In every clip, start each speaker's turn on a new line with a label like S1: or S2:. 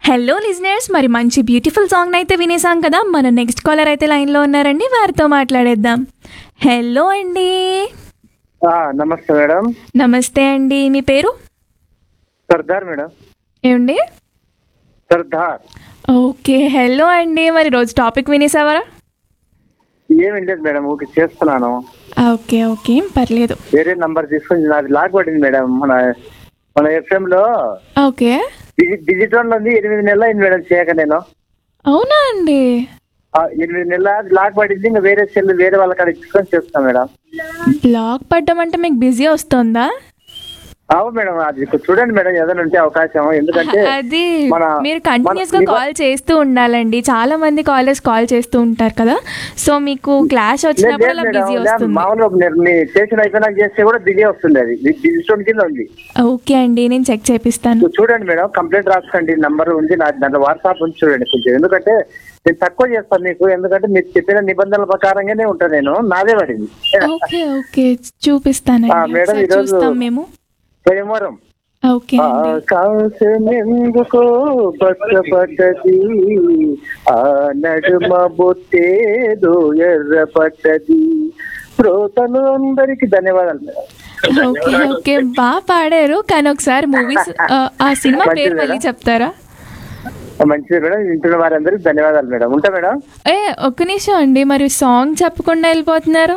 S1: Hello listeners మరి మంచి beautiful song అయితే వినేసాం కదా మన నెక్స్ట్ కాలర్ అయితే లైన్లో ఉన్నారండి వారితో మాట్లాడేద్దాం హలో అండి
S2: ఆ, నమస్తే మేడం
S1: నమస్తే అండి మీ పేరు
S2: సర్దార్ మేడం
S1: ఏమండి
S2: సర్దార్
S1: ఓకే హలో అండి మరి రోజు టాపిక్ వినేసావరా
S2: ఏమి లేదు మేడం ఊరికి చేస్తున్నాను
S1: ఓకే ఓకే పర్లేదు
S2: వేరే నంబర్ తీసుకొని నాది లాక్ పడింది మేడం మన మన ఎఫ్ఎం లో
S1: ఓకే
S2: డిజి- డిజిటల్ లో ఉంది ఎనిమిది నెలలు అయింది మేడం చేయక నేను
S1: అవునా అండి
S2: ఆ, ఎనిమిది నెలల లాక్ పడింది ఇంకా వేరే సెల్ వేరే వాళ్ళ కాడ ఇచ్చుకొని చేస్తాను మేడం
S1: బ్లాక్ పడ్డం అంటే మీకు బిజీ వస్తుందా
S2: అవును మేడం అది చూడండి మేడం ఏదైనా ఉంటే అవకాశం ఎందుకంటే
S1: అది
S2: మన-
S1: మీరు కంటిన్యూస్ గా
S2: మన-
S1: కాల్ చేస్తూ ఉండాలండి చాలా మంది కాలర్స్ కాల్ చేస్తూ ఉంటారు కదా సో మీకు క్లాష్
S2: లేదు
S1: వచ్చినప్పుడు
S2: లేదు
S1: అలా
S2: మేడం
S1: బిజీ
S2: లేదు,
S1: వస్తుంది
S2: మామూలుగా మీరు మీ స్టేషన్ అయిపోయినాక చేస్తే కూడా బిజీ వస్తుంది అది డిజిటల్ కింద ఉంది
S1: ఓకే అండి నేను చెక్ చేపిస్తాను
S2: చూడండి మేడం కంప్లైంట్ రాసుకోండి నంబర్ ఉంది నా దాంట్లో వాట్సాప్ ఉంది చూడండి కొంచెం ఎందుకంటే నేను తక్కువ చేస్తాను మీకు ఎందుకంటే మీరు చెప్పిన నిబంధనల ప్రకారంగానే ఉంటాను నేను నాదే పడింది
S1: ఓకే ఓకే చూపిస్తానండి
S2: ఆ, మేడం,
S1: ఒకసారి
S2: ఈరోజు-
S1: చూస్తాం మేము
S2: స్వయంవరం
S1: ఓకే అండి
S2: ఆకాశమెందుకో పచ్చపడ్డది ఆ నడుమ బొత్తేదో ఎర్ర పడ్డది శ్రోతలు అందరికి ధన్యవాదాలు మేడం
S1: ఓకే ఓకే బాగా పాడారు కానీ ఒకసారి మూవీస్ ఆ సినిమా
S2: మంచిది
S1: పేరు మళ్ళీ
S2: మేడం.
S1: చెప్తారా
S2: మంచిది మేడం వింటున్న వారందరికి ధన్యవాదాలు మేడం ఉంటా మేడం
S1: ఏ ఒక్క నిమిషం అండి మరి సాంగ్ చెప్పకుండా వెళ్ళిపోతున్నారు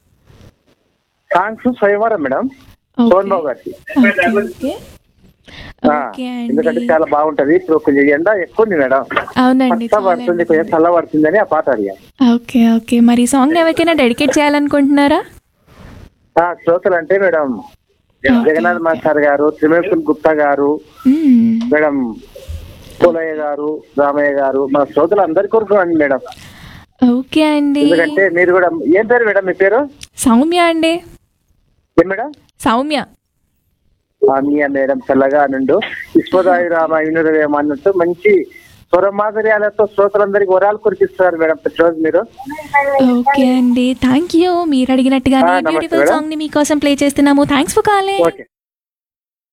S2: సాంగ్స్ స్వయంవరం మేడం
S1: ఓకే.
S2: సోన్ బాబు గారికి
S1: ఓకే ఓకే
S2: ఆ,
S1: ఓకే
S2: ఎందుకంటే
S1: అండి
S2: చాలా బాగుంటది ఇప్పుడు కొంచెం ఎండ ఎక్కువ ఉంది మేడం
S1: అవునండి
S2: పచ్చ పడుతుంది కొంచెం చల్ల పడుతుందని ఆ పాట అడిగా
S1: ఓకే ఓకే మరి ఈ సాంగ్ ఎవరికైనా డెడికేట్ చేయాలనుకుంటున్నారా
S2: ఆ, శ్రోతలు అంటే మేడం జగన్నాథ్ మాస్టర్ గారు త్రిమేకుల్ గుప్తా గారు
S1: మ్మ్.
S2: మేడం పోలయ్య గారు రామయ్య గారు మన శ్రోతలు అందరి కొరకు అండి మేడం
S1: ఓకే అండి
S2: ఎందుకంటే మీరు కూడా ఏం పేరు మేడం మీ పేరు
S1: సౌమ్య అండి
S2: ఏం మేడం
S1: సౌమ్య
S2: ఆమియా మేడం చల్లగా నుండు విశ్వదాయి రామ వినురవేమ అన్నట్టు మంచి స్వర మాధుర్యాలతో శ్రోతలందరికీ వరాలు కురిపిస్తున్నారు మేడం ప్రతిరోజు మీరు
S1: ఓకే అండి థ్యాంక్ యూ మీరు అడిగినట్టుగానే
S2: ఆ, నమస్తే
S1: బ్యూటిఫుల్
S2: మేడం.
S1: సాంగ్ ని మీకోసం ప్లే చేస్తున్నాము థ్యాంక్స్ ఫర్ కాలింగ్
S2: ఓకే